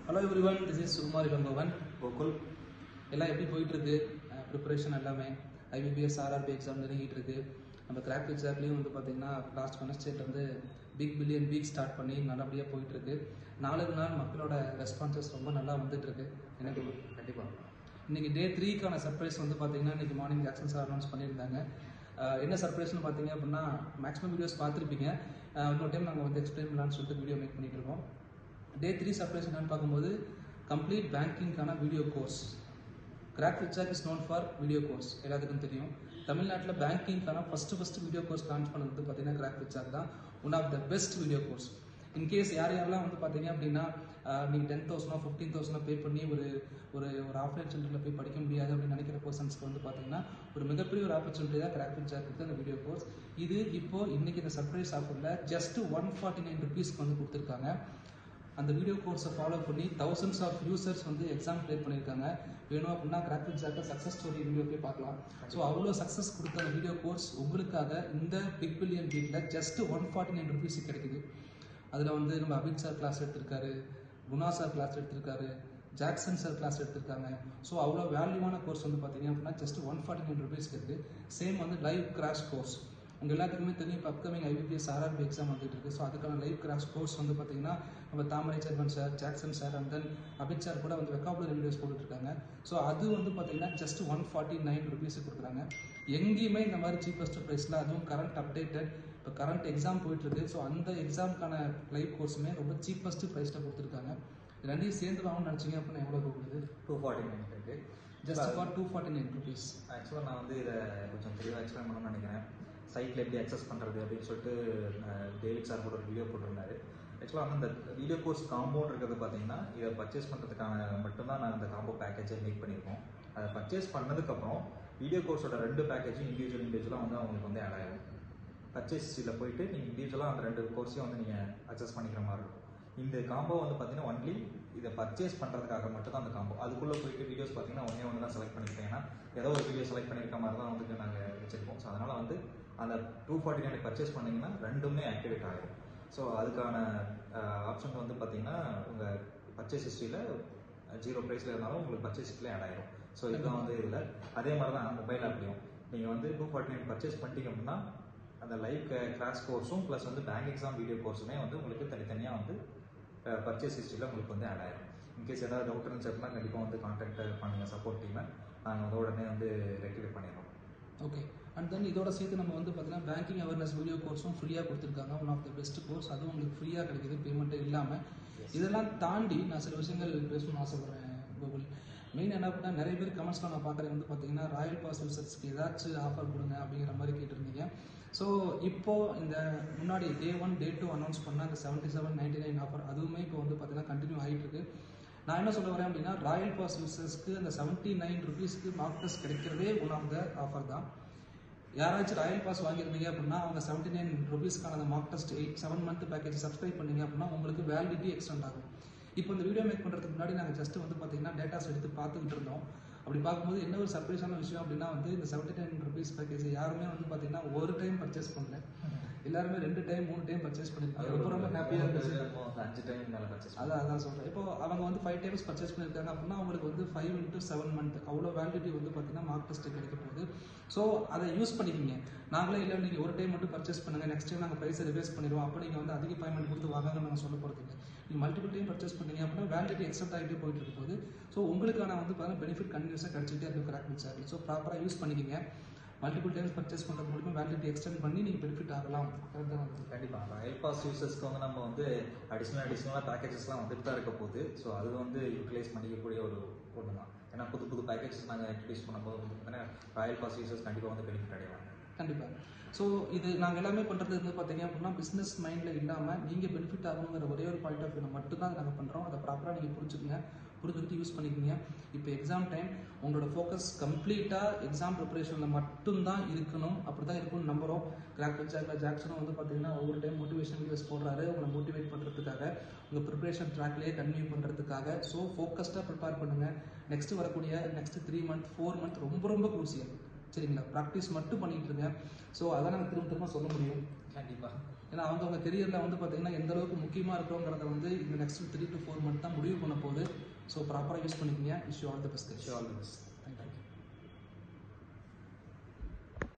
hello everyone this is Sukumar Elangovan Gokul எல்லாம் எப்படி போயிட்டு இருக்கு ப்ரிப்பரேஷன் எல்லாமே ஐபிபிஎஸ் ஆர்ஆர்பி எக்ஸாம் நெருங்கிட்டு இருக்கு நம்ம கிராக் எக்ஸாம்லேயும் வந்து பார்த்தீங்கன்னா லாஸ்ட் வெனஸ்டேட் வந்து பிக் பில்லியன் வீக் ஸ்டார்ட் பண்ணி நல்லபடியாக போயிட்டு இருக்கு நாளுக்கு நாள் மக்களோட ரெஸ்பான்சஸ் ரொம்ப நல்லா வந்துட்டு இருக்கு எனக்கு கண்டிப்பா இன்னைக்கு டே த்ரீக்கான சர்ப்ரைஸ் வந்து பார்த்தீங்கன்னா இன்னைக்கு மார்னிங் ஜாக்சன் சார் அனௌன்ஸ் பண்ணியிருந்தாங்க அஹ் என்ன சர்ப்ரைஸ்னு பார்த்தீங்க அப்படின்னா மேக்ஸிமம் வீடியோஸ் பார்த்துருப்பீங்க அஹ் இன்னொரு டைம் நாங்கள் வந்து எக்ஸ்பிளைன் பண்ணலாம்னு சொல்லிட்டு வீடியோ மேக் பண்ணிட்டு இருக்கோம் டே த்ரீ சர்ப்ரைஸ் என்னன்னு பார்க்கும்போது கம்ப்ளீட் பேங்கிங்கான வீடியோ கோர்ஸ் கிராக் ரிச்சாக் is known for video course எல்லாத்துக்கும் தெரியும் தமிழ்நாட்டில் பேங்கிங்கான first first video course launch பண்ணது வந்து பார்த்தீங்கன்னா கிராக் ரிச்சாக் தான் one of the best video course in case யார் யாரெல்லாம் வந்து பார்த்தீங்க அப்படின்னா நீங்கள் டென் தௌசண்டோ ஃபிஃப்டீன் தௌசண்டோ பே பண்ணி ஒரு ஒரு ஒரு ஆஃப்லைன் சென்டரில் போய் படிக்க முடியாது அப்படின்னு நினைக்கிற பர்சன்ஸ்க்கு வந்து பார்த்தீங்கன்னா ஒரு மிகப்பெரிய ஒரு ஆப்பர்ச்சுனிட்டி தான் கிராக் ரிச்சாக் இருக்குது அந்த வீடியோ கோர்ஸ் இது இப்போ இன்னைக்கு இந்த சர்ப்ரைஸ் ஆஃபரில் ஜஸ்ட் ஒன் ஃபார்ட்டி நைன் ருபீஸ்க்கு வந்து கொடுத்துருக்காங்க அந்த வீடியோ கோர்ஸை ஃபாலோ பண்ணி தௌசண்ட்ஸ் ஆஃப் யூசர்ஸ் வந்து எக்ஸாம் கிளியர் பண்ணியிருக்காங்க வேணும் அப்படின்னா கிராஃபிக் ஜாக்க சக்ஸஸ் ஸ்டோரி வீடியோ போய் பார்க்கலாம் ஸோ அவ்வளோ சக்ஸஸ் கொடுத்த அந்த வீடியோ கோர்ஸ் உங்களுக்காக இந்த பிக் பில்லியன் வீட்டில் just one forty nine rupees கிடைக்குது அதில் வந்து நம்ம அபித் சார் கிளாஸ் எடுத்திருக்காரு குணா சார் கிளாஸ் எடுத்திருக்காரு ஜாக்சன் சார் கிளாஸ் எடுத்திருக்காங்க ஸோ அவ்வளோ வேல்யூவான கோர்ஸ் வந்து பார்த்தீங்க அப்படின்னா ஜஸ்ட் ஒன் ஃபார்ட்டி நைன் ருபீஸ்க்கு இருக்குது சேம் வந்து லைவ் கிராஷ் கோர்ஸ் உங்கள் எல்லாத்துக்குமே தெரியும் இப்போ அப்கமிங் ஐபிபிஎஸ் ஆர்ஆர்பி எக்ஸாம் வந்துட்டு இருக்கு ஸோ அதுக்கான லைவ் கிராஷ் கோர்ஸ் வந்து பார்த்தீங்கன்னா நம்ம Thamarai Selvan sir Jackson sir and then Abid sir கூட வந்து வெக்காபுலரி வீடியோஸ் போட்டுட்ருக்காங்க ஸோ அது வந்து பார்த்தீங்கன்னா ஜஸ்ட் ஒன் ஃபார்ட்டி நைன் ருபீஸுக்கு கொடுக்குறாங்க எங்கேயுமே இந்த மாதிரி சீப்பஸ்ட் ப்ரைஸில் அதுவும் கரண்ட் அப்டேட்டட் இப்போ கரண்ட் எக்ஸாம் போயிட்டுருக்கு ஸோ அந்த எக்ஸாமுக்கான லைவ் கோர்ஸுமே ரொம்ப சீப்பஸ்ட் ப்ரைஸில் கொடுத்துருக்காங்க இது ரெண்டையும் சேர்ந்து வாங்கணும்னு நினச்சிங்க அப்படின்னா எவ்வளோ கொடுக்குது டூ ஃபார்ட்டி நைன் இருக்கு just for two forty nine rupees ஆக்சுவலாக நான் வந்து இதை கொஞ்சம் தெளிவாக எக்ஸ்பிளைன் பண்ணணும்னு நினைக்கிறேன் சைட்டில் எப்படி அக்சஸ் பண்ணுறது அப்படின்னு சொல்லிட்டு அஹ், டேவிட் சார் கூட ஒரு வீடியோ போட்டிருந்தாரு ஆக்சுவலாக வந்து இந்த வீடியோ கோர்ஸ் காம்போன்னு இருக்கிறது பார்த்தீங்கன்னா இதை பர்ச்சேஸ் பண்ணுறதுக்கான மட்டும்தான் நான் இந்த காம்போ பேக்கேஜை மேக் பண்ணியிருக்கோம் அதை பர்ச்சேஸ் பண்ணதுக்கப்புறம் வீடியோ கோர்ஸோட ரெண்டு பேக்கேஜும் இண்டிவிஜுவல் இண்டிவிஜுவலாக வந்து அவங்களுக்கு வந்து ஆட் ஆகும் பர்ச்சேஸ் ஹிஸ்ட்ரியில் போயிட்டு நீங்கள் இண்டிவிஜுவலாக அந்த ரெண்டு கோர்ஸையும் வந்து நீங்கள் அக்சஸ் பண்ணிக்கிற மாதிரி இருக்கும் இந்த காம்போ வந்து பார்த்தீங்கன்னா ஒன்லி இதை பர்ச்சேஸ் பண்ணுறதுக்காக மட்டும் தான் அந்த காம்போ அதுக்குள்ளே போயிட்டு வீடியோஸ் பார்த்தீங்கன்னா ஒன்றே ஒன்று தான் செலக்ட் பண்ணியிருக்கேன் ஏன்னா ஏதோ ஒரு வீடியோ செலக்ட் பண்ணியிருக்க மாதிரி தான் வந்து நாங்கள் வச்சிருக்கோம் ஸோ அதனால் வந்து அந்த டூ ஃபார்ட்டி நைன் பர்ச்சேஸ் பண்ணீங்கன்னா ரெண்டுமே ஆக்டிவேட் ஆகிடும் ஸோ அதுக்கான ஆப்ஷன் வந்து பார்த்தீங்கன்னா உங்கள் பர்ச்சேஸ் ஹிஸ்ட்ரியில் ஜீரோ ப்ரைஸில் இருந்தாலும் உங்களுக்கு பர்ச்சேஸ் ஹிஸ்ட்ரியில் ஆட் ஆயிடும் ஸோ இதுதான் வந்து இதில் அதே மாதிரி தான் மொபைல் ஆப்லையும் நீங்கள் வந்து டூ ஃபார்ட்டி நைன் பர்ச்சேஸ் பண்ணிட்டீங்க அப்படின்னா அந்த லைவ் கிளாஸ் கோர்ஸும் ப்ளஸ் வந்து பேங்க் எக்ஸாம் வீடியோ கோர்ஸுமே வந்து உங்களுக்கு தனித்தனியாக வந்து பர்ச்சேஸ் ஹிஸ்ட்ரியில் உங்களுக்கு வந்து ஆட் ஆயிடும் இன்கேஸ் ஏதாவது டவுட் இருந்துச்சு அப்படின்னா கண்டிப்பாக வந்து கான்டாக்ட் பண்ணுங்கள் சப்போர்ட் டீமை நாங்கள் வந்து உடனே வந்து ரெக்டிஃபை பண்ணிடுறோம் ஓகே அண்ட் தென் இதோட சேர்த்து நம்ம வந்து பார்த்தீங்கன்னா பேங்கிங் அவேர்னஸ் வீடியோ கோர்ஸும் ஃப்ரீயாக கொடுத்துருக்காங்க one of the best course அதுவும் உங்களுக்கு ஃப்ரீயாக கிடைக்குது பேமெண்ட்டே இல்லாமல் இதெல்லாம் தாண்டி நான் சில விஷயங்கள் பேசணும்னு ஆசைப்படுறேன் கூகுள் மெயின் என்ன அப்படின்னா நிறைய பேர் கமெண்ட்ஸ்லாம் நான் பார்க்குறது வந்து பார்த்தீங்கன்னா ராயல் பாஸ் யூசர்ஸ்க்கு ஏதாச்சும் ஆஃபர் கொடுங்க அப்படிங்கிற மாதிரி கேட்டிருந்தீங்க ஸோ இப்போ இந்த முன்னாடி day one day two announce பண்ண அந்த seventy seven ninety nine offer அதுவுமே இப்போ வந்து பார்த்தீங்கன்னா கண்டினியூ ஆகிட்டு இருக்கு நான் என்ன சொல்ல வரேன் அப்படின்னா ராயல் பாஸ் யூசர்ஸ்க்கு அந்த செவன்ட்டி நைன் ருபீஸ்க்கு மார்க் டெஸ்ட் கிடைக்கிறதே ஒன் ஆஃப் த ஆஃபர் தான் யாராச்சும் ராயல் பாஸ் வாங்கியிருந்தீங்க அப்படின்னா அவங்க செவன்ட்டி நைன் ருபீஸ்க்கான அந்த mock test eight seven month package subscribe பண்ணீங்க அப்படின்னா உங்களுக்கு வேலிடிட்டி எக்ஸ்டெண்ட் ஆகும் இப்போ இந்த வீடியோ மேக் பண்ணுறதுக்கு முன்னாடி நாங்கள் ஜஸ்ட் வந்து பார்த்தீங்கன்னா டேட்டாஸ் எடுத்து பார்த்துக்கிட்டு இருந்தோம் அப்படி பார்க்கும்போது என்ன ஒரு சர்ப்ரைஸான விஷயம் அப்படின்னா வந்து இந்த செவன்ட்டி நைன் ருபீஸ் பேக்கேஜ் யாருமே வந்து பார்த்தீங்கன்னா ஒரு டைம் பர்ச்சேஸ் பண்ணல எல்லாருமே ரெண்டு டைம் மூணு டைம் பர்ச்சேஸ் பண்ணிருக்காங்க ரொம்ப ரொம்ப ஹாப்பியாக இருந்துச்சு அஞ்சு டைம் மேலே பர்ச்சேஸ் அதான் அதான் சொல்கிறேன் இப்போ அவங்க வந்து ஃபைவ் டைம்ஸ் பர்ச்சேஸ் பண்ணியிருக்காங்க அப்படின்னா அவங்களுக்கு வந்து ஃபைவ் இன்ட்டு செவன் மந்த் அவ்வளோ வேலிடிட்டி வந்து பார்த்தீங்கன்னா மார்க் டெஸ்ட் கிடைக்க போகுது ஸோ அதை யூஸ் பண்ணிக்கிங்க நாங்களே இல்லை நீங்கள் ஒரு டைம் மட்டும் பர்ச்சேஸ் பண்ணுங்கள் நெக்ஸ்ட் டைம் நாங்கள் ப்ரைஸை ரிவைஸ் பண்ணிடுவோம் அப்போ நீங்கள் வந்து அதிக பேமெண்ட் கொடுத்து வாங்க நாங்கள் சொல்ல போகிறது இல்லை நீங்கள் மல்டிபிள் டைம் பர்ச்சேஸ் பண்ணீங்க அப்படின்னா வேலிடிட்டி எக்ஸ்டெண்ட் ஆகிட்டே போயிட்டு இருக்க போது ஸோ உங்களுக்கான வந்து பார்த்தீங்கன்னா பெனிஃபிட் கண்டினியூஸாக கிடைச்சிட்டே இருக்கும் கிராக் சார்ஜ் ஸோ ப்ராப்பராக யூஸ் பண்ணிக்கிங்க மல்டிபிள் டைம்ஸ் பர்ச்சேஸ் பண்ணுறது மூலிமா வேலிடிட்டி எக்ஸ்டெண்ட் பண்ணி நீங்கள் பெனிஃபிட் ஆகலாம் கரெக்டாக வந்து கண்டிப்பாக ராயல் பாஸ் யூசர்ஸ்க்கு வந்து நம்ம வந்து அடிஷ்னல் அடிஷ்னலாக பேக்கேஜஸ்லாம் வந்துட்டு தான் இருக்க போகுது ஸோ அது வந்து யூட்டிலைஸ் பண்ணிக்கக்கூடிய ஒரு ஒன்று தான் ஏன்னா புது புது பேக்கேஜஸ் நாங்கள் இன்ட்ரடியூஸ் பண்ணும்போது வந்து பார்த்தீங்கன்னா ராயல் பாஸ் யூசர்ஸ் கண்டிப்பாக வந்து பெனிஃபிட் அடைவாங்க கண்டிப்பாக ஸோ இது நாங்கள் எல்லாமே பண்ணுறது வந்து பார்த்தீங்க அப்படின்னா பிஸ்னஸ் மைண்டில் இல்லாமல் நீங்கள் பெனிஃபிட் ஆகணுங்கிற ஒரே ஒரு பாயிண்ட் ஆஃப் வியூ மட்டும்தான் அதை நாங்கள் பண்ணுறோம் அதை ப்ராப்பராக நீங்கள் புரிஞ்சுக்கங்க புரிஞ்சுக்கிட்டு யூஸ் பண்ணிக்கோங்க இப்போ எக்ஸாம் டைம் உங்களோட ஃபோக்கஸ் கம்ப்ளீட்டாக எக்ஸாம் ப்ரிப்பரேஷனில் மட்டும்தான் இருக்கணும் அப்படி தான் இருக்கும்னு நம்புகிறோம் கிராக் ஜாக்ல ஜாக்சனும் வந்து பார்த்தீங்கன்னா ஒவ்வொரு டைம் மோட்டிவேஷன் வீடியோஸ் போடுறாரு உங்களை மோட்டிவேட் பண்ணுறதுக்காக உங்கள் ப்ரிப்பரேஷன் ட்ராக்லேயே கன்டினியூ பண்ணுறதுக்காக ஸோ ஃபோக்கஸ்டாக ப்ரிப்பேர் பண்ணுங்கள் நெக்ஸ்ட் வரக்கூடிய next three month four month ரொம்ப ரொம்ப குரூசியல் சரிங்களா ப்ராக்டிஸ் மட்டும் பண்ணிட்டு இருங்க ஸோ அதான் நாங்கள் திரும்ப திரும்ப சொல்ல முடியும் கண்டிப்பாக ஏன்னா அவங்கவுங்க கெரியரில் வந்து பார்த்தீங்கன்னா எந்த அளவுக்கு முக்கியமாக இருக்கிறோங்கிறத வந்து இந்த next three to four month தான் முடிவு பண்ண போகுது ஸோ ப்ராப்பராக யூஸ் பண்ணிக்கங்க wish you all the best wish all the best thank you